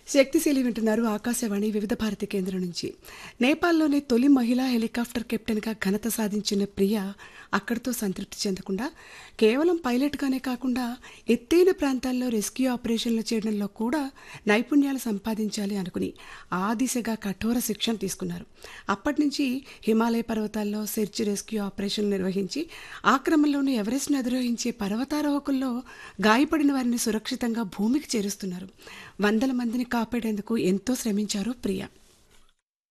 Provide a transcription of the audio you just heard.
శక్తిశీలి వింటున్నారు ఆకాశవాణి వివిధ భారతి కేంద్రం నుంచి నేపాల్లోని తొలి మహిళా హెలికాప్టర్ కెప్టెన్గా ఘనత సాధించిన ప్రియ అక్కడితో సంతృప్తి చెందకుండా కేవలం పైలట్గానే కాకుండా ఎత్తైన ప్రాంతాల్లో రెస్క్యూ ఆపరేషన్లు చేయడంలో కూడా నైపుణ్యాలు సంపాదించాలి అనుకుని ఆ దిశగా కఠోర శిక్షణ తీసుకున్నారు అప్పటి నుంచి హిమాలయ పర్వతాల్లో సెర్చ్ రెస్క్యూ ఆపరేషన్లు నిర్వహించి ఆ క్రమంలోనే ఎవరెస్ట్ను అధిరోహించే పర్వతారోహకుల్లో గాయపడిన వారిని సురక్షితంగా భూమికి చేరుస్తున్నారు వందల మందిని కాపాడేందుకు ఎంతో శ్రమించారు ప్రియ